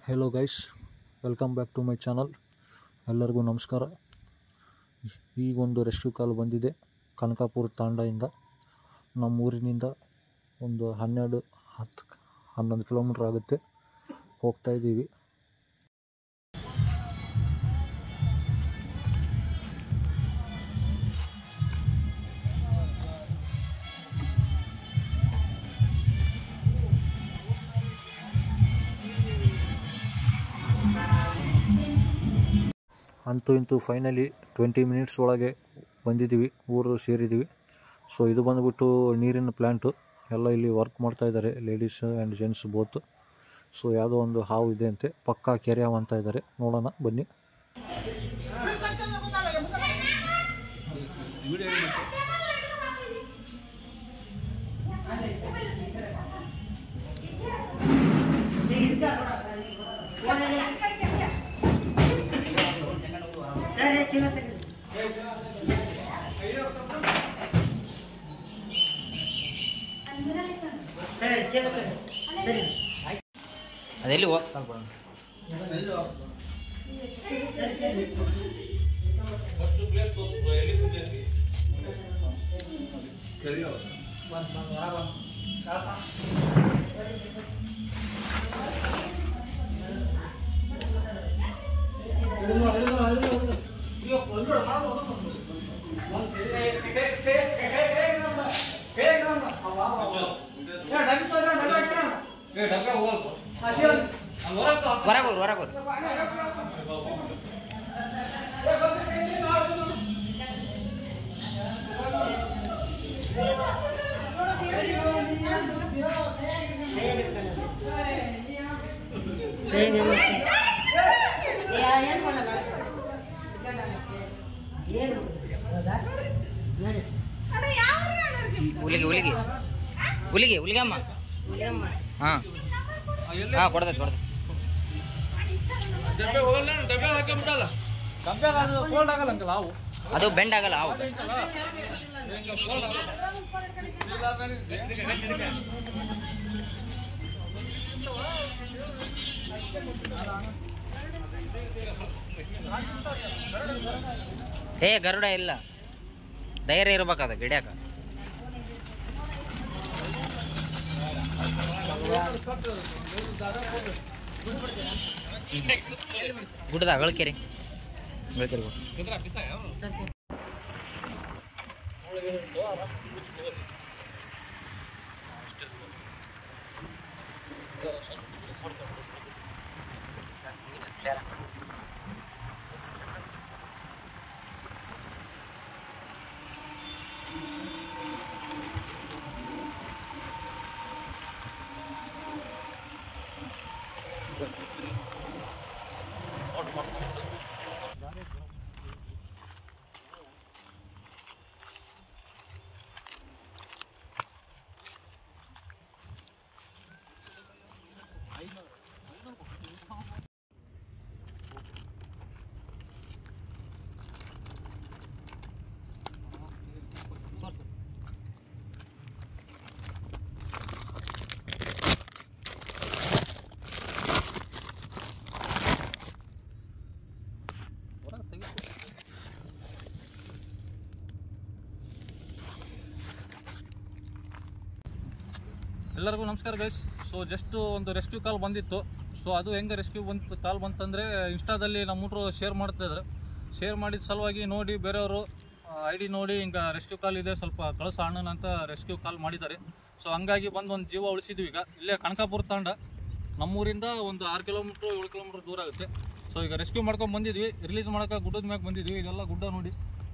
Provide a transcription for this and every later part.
Hello guys welcome back to my channel ಎಲ್ಲರಿಗೂ ನಮಸ್ಕಾರ ಈಗ ಒಂದು ರೆಸ್ಕ್ಯೂ ಕಾಲ್ ಬಂದಿದೆ ಕನಕಾಪುರ ತಾಂಡದಿಂದ ನಮ್ಮ ಊರಿನಿಂದ ಒಂದು ಹನ್ನೆರಡು ಹತ್ತು ಹನ್ನೊಂದು ಕಿಲೋಮೀಟ್ರ್ ಆಗುತ್ತೆ ಹೋಗ್ತಾ ಇದ್ದೀವಿ ಅಂತೂ ಇಂತೂ ಫೈನಲಿ ಟ್ವೆಂಟಿ ಮಿನಿಟ್ಸ್ ಒಳಗೆ ಬಂದಿದ್ದೀವಿ ಊರು ಸೇರಿದ್ದೀವಿ ಸೊ ಇದು ಬಂದುಬಿಟ್ಟು ನೀರಿನ ಪ್ಲ್ಯಾಂಟು ಎಲ್ಲ ಇಲ್ಲಿ ವರ್ಕ್ ಮಾಡ್ತಾ ಇದ್ದಾರೆ ladies and gents both so ಯಾವುದೋ ಒಂದು ಹಾವು ಇದೆ ಅಂತೆ ಪಕ್ಕಾ ಕೆರೆ ಹಾವು ಅಂತ ಇದ್ದಾರೆ ನೋಡೋಣ ಬನ್ನಿ ಅದೆಲ್ಲಿ ಹೋಗ್ ಹೊರಗೆ ಹೋಗ್ರಿ ಹೊರಗೆ ಹೋಗ್ರಿ ಹುಲಿಗೆ ಹುಲಿಗೆ ಹುಲಿಗೆ ಹುಲಿಗೆ ಅಮ್ಮ ಹಾಂ ಹಾಂ ಕೊಡ್ತೈತೆ ಕೊಡ್ತೈತೆ ಅದು ಬೆಂಡ್ ಆಗಲ್ಲ ಹಾವು ಏ ಗರುಡ ಇಲ್ಲ ಧೈರ್ಯ ಇರ್ಬೇಕದ ಗಿಡ್ಯಾಕ ಗುಡ್ದ ಗಳಕೆರೆ ಗಳಕೆರೆ ಗುಡ್ಡ ಎಲ್ಲರಿಗೂ ನಮಸ್ಕಾರ ಗೈಸ್ ಸೊ ಜಸ್ಟ್ ಒಂದು ರೆಸ್ಕ್ಯೂ ಕಾಲ್ ಬಂದಿತ್ತು ಸೊ ಅದು ಹೆಂಗೆ ರೆಸ್ಕ್ಯೂ ಬಂತು ಕಾಲ್ ಬಂತಂದರೆ ಇನ್ಸ್ಟಾದಲ್ಲಿ ನಮ್ಮ ಹುಡ್ರು ಶೇರ್ ಮಾಡ್ತಿದ್ದಾರೆ ಶೇರ್ ಮಾಡಿದ ಸಲುವಾಗಿ ನೋಡಿ ಬೇರೆಯವರು ಐ ಡಿ ನೋಡಿ ಹಿಂಗೆ ರೆಸ್ಕ್ಯೂ ಕಾಲ್ ಇದೆ ಸ್ವಲ್ಪ ಕಳಿಸ ಅಣ್ಣನ ಅಂತ ರೆಸ್ಕ್ಯೂ ಕಾಲ್ ಮಾಡಿದ್ದಾರೆ ಸೊ ಹಂಗಾಗಿ ಬಂದು ಒಂದು ಜೀವ ಉಳಿಸಿದ್ವಿ ಈಗ ಇಲ್ಲೇ ಕನಕಾಪುರ ತಾಂಡ ನಮ್ಮೂರಿಂದ ಒಂದು ಆರು ಕಿಲೋಮೀಟ್ರ್ ಏಳು ಕಿಲೋಮೀಟ್ರ್ ದೂರ ಆಗುತ್ತೆ ಸೊ ಈಗ ರೆಸ್ಕ್ಯೂ ಮಾಡ್ಕೊಂಡು ಬಂದಿದ್ವಿ ರಿಲೀಸ್ ಮಾಡೋಕೆ ಗುಡ್ಡದ ಮ್ಯಾಗ ಬಂದಿದ್ವಿ ಇದೆಲ್ಲ ಗುಡ್ಡ ನೋಡಿ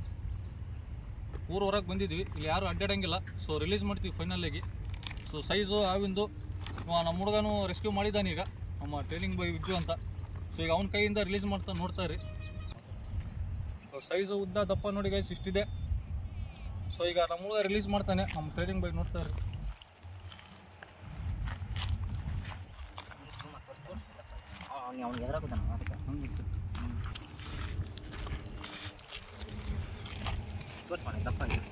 ಊರು ಹೊರಗೆ ಬಂದಿದ್ವಿ ಇಲ್ಲಿ ಯಾರು ಅಡ್ಡಾಡಂಗಿಲ್ಲ ಸೊ ರಿಲೀಸ್ ಮಾಡ್ತೀವಿ ಫೈನಲ್ಲಾಗಿ ಸೊ ಸೈಜು ಆವಿಂದು ಅವ ನಮ್ಮ ಹುಡುಗನು ರೆಸ್ಕ್ಯೂ ಮಾಡಿದ್ದಾನೆ ಈಗ ನಮ್ಮ ಟ್ರೈನಿಂಗ್ ಬೈ ವಿಜ್ಜು ಅಂತ ಸೊ ಈಗ ಅವನ ಕೈಯಿಂದ ರಿಲೀಸ್ ಮಾಡ್ತಾ ನೋಡ್ತಾ ರೀ ಸೊ ಸೈಜು ಉದ್ದ ದಪ್ಪ ನೋಡಿ ಗೈಸ್ ಇಷ್ಟಿದೆ ಸೊ ಈಗ ನಮ್ಮ ಹುಡುಗ ರಿಲೀಸ್ ಮಾಡ್ತಾನೆ ನಮ್ಮ ಟ್ರೈನಿಂಗ್ ಬೈ ನೋಡ್ತಾ ರೀ ಅವ್ನಿಗೆ ಎದುರಾಗುತ್ತಾನ ಅದಕ್ಕೆ ತೋರಿಸ್ಮಾಡಿ ದಪ್ಪ ಇದೆ.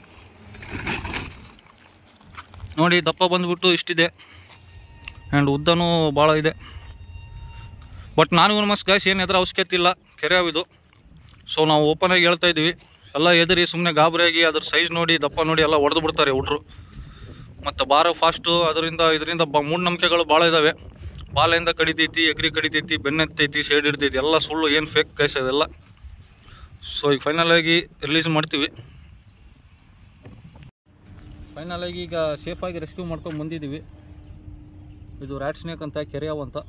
ನೋಡಿ ದಪ್ಪ ಬಂದ್ಬಿಟ್ಟು ಇಷ್ಟಿದೆ ಆ್ಯಂಡ್ ಉದ್ದನೂ ಭಾಳ ಇದೆ ಬಟ್ ನನಗೂ ನಮಸ್ ಗಾಯ್ಸ್ ಏನು ಎದ್ರ ಅವಶ್ಯಕತೆ ಇಲ್ಲ ಕೆರೆ ಅವಿದು ಸೊ ನಾವು ಓಪನ್ ಆಗಿ ಹೇಳ್ತಾ ಇದ್ದೀವಿ ಎಲ್ಲ ಎದುರಿ ಸುಮ್ಮನೆ ಗಾಬರಿಯಾಗಿ ಅದ್ರ ಸೈಜ್ ನೋಡಿ ದಪ್ಪ ನೋಡಿ ಎಲ್ಲ ಹೊಡೆದು ಬಿಡ್ತಾರೆ ಹುಡ್ರು ಮತ್ತು ಬಾರ ಫಾಸ್ಟು ಅದರಿಂದ ಇದರಿಂದ ಬ ಮೂಢನಂಬಿಕೆಗಳು ಭಾಳ ಇದ್ದಾವೆ ಬಾಲೆಯಿಂದ ಕಡಿತೈತಿ ಎಗ್ರಿ ಕಡಿತೈತಿ ಬೆನ್ನೆತ್ತೈತಿ ಶೇಡ್ ಹಿಡ್ತೈತಿ ಎಲ್ಲ ಸುಳ್ಳು ಏನು ಫೇಕ್ ಕೇಸ್ ಅದೆಲ್ಲ ಸೊ ಈಗ ಫೈನಲ್ ಆಗಿ ರಿಲೀಸ್ ಮಾಡ್ತೀವಿ ಫೈನಲ್ ಆಗಿ ಈಗ ಸೇಫಾಗಿ ರೆಸ್ಕ್ಯೂ ಮಾಡ್ಕೊಂಡು ಬಂದಿದ್ದೀವಿ ಇದು ರ್ಯಾಟ್ ಸ್ನೇಕ್ ಅಂತ ಕೆರೆಯವ್ ಅಂತ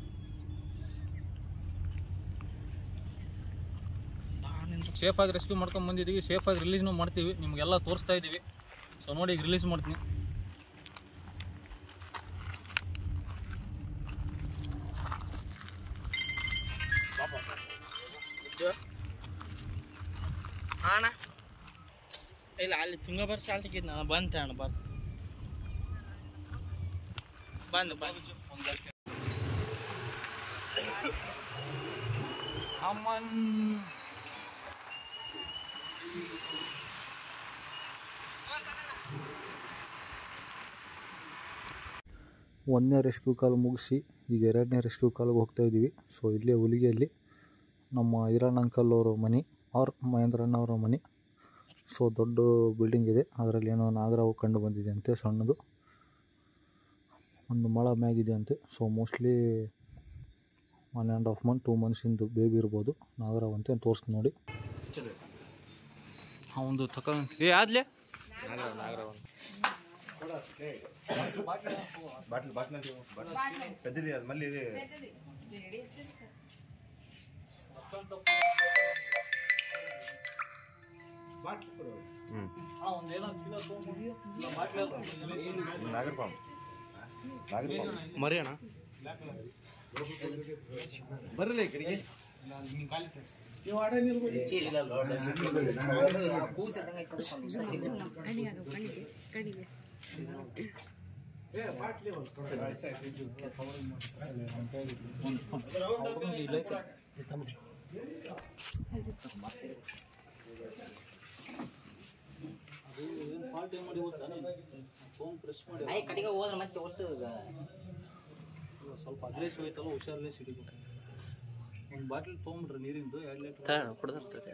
ಸೇಫಾಗಿ ರೆಸ್ಕ್ಯೂ ಮಾಡ್ಕೊಂಡು ಬಂದಿದ್ದೀವಿ ಸೇಫಾಗಿ ರಿಲೀಸ್ನು ಮಾಡ್ತೀವಿ ನಿಮಗೆಲ್ಲ ತೋರಿಸ್ತಾ ಇದ್ದೀವಿ ಸೊ ನೋಡಿ ಈಗ ರಿಲೀಸ್ ಮಾಡ್ತೀನಿ ಅಣ್ಣ ಇಲ್ಲ ಅಲ್ಲಿ ತುಂಗಭದ್ರ ಶಾಲೆ ತೆಗಿದ್ ನಾನು ಬಂತೆ ಅಣ್ಣ ಬಂದು ಬಂದು ಬಂದು ಒಂದನೇ ರೆಸ್ಕ್ಯೂ ಕಾಲ್ ಮುಗಿಸಿ ಈಗ ಎರಡನೇ ರೆಸ್ಕ್ಯೂ ಕಾಲ್ಗೆ ಹೋಗ್ತಾ ಇದ್ದೀವಿ ಸೊ ಇಲ್ಲೇ ಹುಲಿಗೆಯಲ್ಲಿ ನಮ್ಮ ಹಿರಣ್ಣ ಅಂಕಲ್ ಅವರ ಮನೆ ಆರ್ ಮಹೇಂದ್ರಣ್ಣ ಅವರ ಮನೆ ಸೊ ದೊಡ್ಡ ಬಿಲ್ಡಿಂಗ್ ಇದೆ ಅದರಲ್ಲಿ ಏನೋ ನಾಗರಾವು ಕಂಡು ಬಂದಿದೆ ಅಂತೆ ಸಣ್ಣದು ಒಂದು ಮೊಳ ಮ್ಯಾಗಿದೆ ಅಂತೆ so mostly one and half month two ಮಂತ್ಸಿಂದು ಬೇಬಿ ಇರ್ಬೋದು ನಾಗರಾವ್ ಅಂತ ತೋರಿಸ್ತೀನಿ ನೋಡಿ ಒಂದು ತಗೊಂಡು ಏ ಆದ್ಲೆ పెద్దది అది మళ్ళీ ఇది నాగర్పాం నాగర్పాం ಮರಿ ಅಣ್ಣ ಆಯ್ ಕಡೆಗೆ ಹೋದ್ರೆ ಮತ್ತೆ ಅಷ್ಟು ಸ್ವಲ್ಪ ಅಗ್ರೆಸಿವ್ ಐತಲ್ಲ ಹುಷಾರಲ್ಲೇ ಸಿಡಿಬೇಕು ಒಂದು ಬಾಟ್ಲಿ ತೊಗೊಂಬಿಡ್ರಿ ನೀರಿಂದು ಎರಡು ಲೀಟ್ರ್ ಕುಡ್ದಿರ್ತದೆ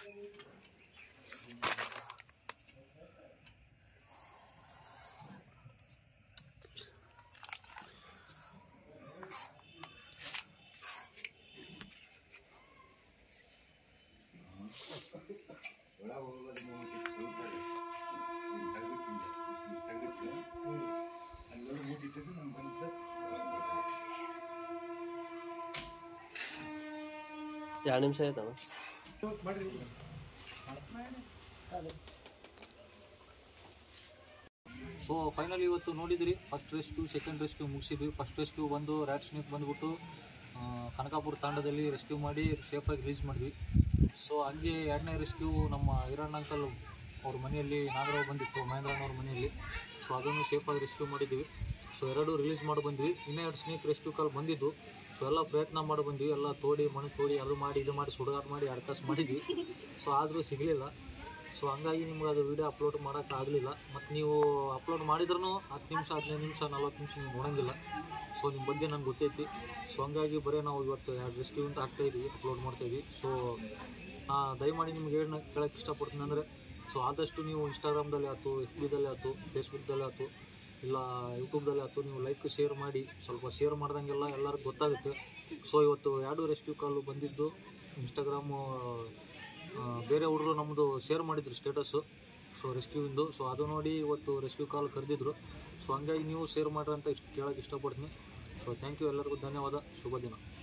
ಎರಡು ನಿಮಿಷ ಆಯ್ತಣ್ಣ ಸೊ ಫೈನಲಿ ಇವತ್ತು ನೋಡಿದ್ರಿ ಫಸ್ಟ್ ರೆಸ್ಕ್ಯೂ ಸೆಕೆಂಡ್ ರೆಸ್ಕ್ಯೂ ಮುಗಿಸಿದ್ವಿ ಫಸ್ಟ್ ರೆಸ್ಕ್ಯೂ ಬಂದು ರ್ಯಾಟ್ ಸ್ನೇಕ್ ಬಂದ್ಬಿಟ್ಟು ಆ, ಕನಕಾಪುರ ತಾಂಡದಲ್ಲಿ ರೆಸ್ಕ್ಯೂ ಮಾಡಿ ಸೇಫಾಗಿ ರಿಲೀಸ್ ಮಾಡಿದ್ವಿ ಸೊ ಹಂಗೆ ಎರಡನೇ ರೆಸ್ಕ್ಯೂ ನಮ್ಮ ಹಿರಣ್ಣ ಅಂಕಲ್ ಅವ್ರ ಮನೆಯಲ್ಲಿ ನಾಗರಾವ್ ಬಂದಿತ್ತು ಮಹೇಂದ್ರಣ್ಣ ಅವ್ರ ಮನೆಯಲ್ಲಿ ಸೊ ಅದನ್ನು ಸೇಫಾಗಿ ರೆಸ್ಕ್ಯೂ ಮಾಡಿದ್ವಿ ಸೊ ಎರಡು ರಿಲೀಸ್ ಮಾಡಿ ಬಂದ್ವಿ ಇನ್ನೂ ಎರಡು ಸ್ನೇಕ್ ರೆಸ್ಕ್ಯೂ ಕಾಲ್ ಬಂದಿದ್ದು ಸೊ ಎಲ್ಲ ಪ್ರಯತ್ನ ಮಾಡಿ ಬಂದ್ವಿ ಎಲ್ಲ ತೋಡಿ ಮಣ್ಣು ತೋಡಿ ಅದು ಮಾಡಿ ಇದು ಮಾಡಿ ಸುಡುಗಾಟ ಮಾಡಿ ಎರಡು ತಾಸು ಮಾಡಿದ್ವಿ ಸೊ ಆದರೂ ಸಿಗಲಿಲ್ಲ ಸೊ ಹಂಗಾಗಿ ನಿಮ್ಗೆ ಅದು ವೀಡಿಯೋ ಅಪ್ಲೋಡ್ ಮಾಡೋಕ್ಕೆ ಆಗಲಿಲ್ಲ ಮತ್ತು ನೀವು ಅಪ್ಲೋಡ್ ಮಾಡಿದ್ರೂ ಹತ್ತು ನಿಮಿಷ ಹದಿನೈದು ನಿಮಿಷ ನಲ್ವತ್ತು ನಿಮಿಷ ನೀವು ನೋಡೋಂಗಿಲ್ಲ ಸೊ ನಿಮ್ಮ ಬಗ್ಗೆ ನಂಗೆ ಗೊತ್ತೈತಿ ಸೊ ಹಂಗಾಗಿ ಬರೀ ನಾವು ಇವತ್ತು ಎರಡು ರೆಸ್ಕ್ಯೂ ಅಂತ ಹಾಕ್ತಾಯಿದ್ವಿ ಅಪ್ಲೋಡ್ ಮಾಡ್ತಾಯಿದ್ವಿ ಸೊ ದಯಮಾಡಿ ನಿಮ್ಗೆ ಏನು ಕೇಳೋಕ್ಕೆ ಇಷ್ಟಪಡ್ತೀನಿ ಅಂದರೆ ಸೊ ಆದಷ್ಟು ನೀವು ಇನ್ಸ್ಟಾಗ್ರಾಮ್ದಲ್ಲಿ ಆಯ್ತು ಎಫ್ ಬಿದಲ್ಲಿ ಆಯ್ತು ಫೇಸ್ಬುಕ್ದಲ್ಲಿ ಆಯ್ತು ಇಲ್ಲ ಯೂಟ್ಯೂಬ್ದಲ್ಲಿ ಆಯ್ತು ನೀವು ಲೈಕ್ ಶೇರ್ ಮಾಡಿ ಸ್ವಲ್ಪ ಶೇರ್ ಮಾಡ್ದಂಗೆಲ್ಲ ಎಲ್ಲರಿಗೂ ಗೊತ್ತಾಗುತ್ತೆ ಸೊ ಇವತ್ತು ಎರಡು ರೆಸ್ಕ್ಯೂ ಕಾಲು ಬಂದಿದ್ದು ಇನ್ಸ್ಟಾಗ್ರಾಮು ಆ, ಬೇರೆ ಹುಡುಗರು ನಮ್ಮದು ಶೇರ್ ಮಾಡಿದ್ರು ಸ್ಟೇಟಸ್ಸು ಸೊ ರೆಸ್ಕ್ಯೂವಿಂದು ಸೊ ಅದು ನೋಡಿ ಇವತ್ತು ರೆಸ್ಕ್ಯೂ ಕಾಲ್ ಕರೆದಿದ್ರು ಸೊ ಹಂಗಾಗಿ ನೀವು ಶೇರ್ ಮಾಡ್ರಿ ಅಂತ ಇಷ್ಟು ಕೇಳೋಕ್ಕೆ ಇಷ್ಟಪಡ್ತೀನಿ ಸೊ ಥ್ಯಾಂಕ್ ಯು ಎಲ್ಲರಿಗೂ ಧನ್ಯವಾದ ಶುಭ ದಿನ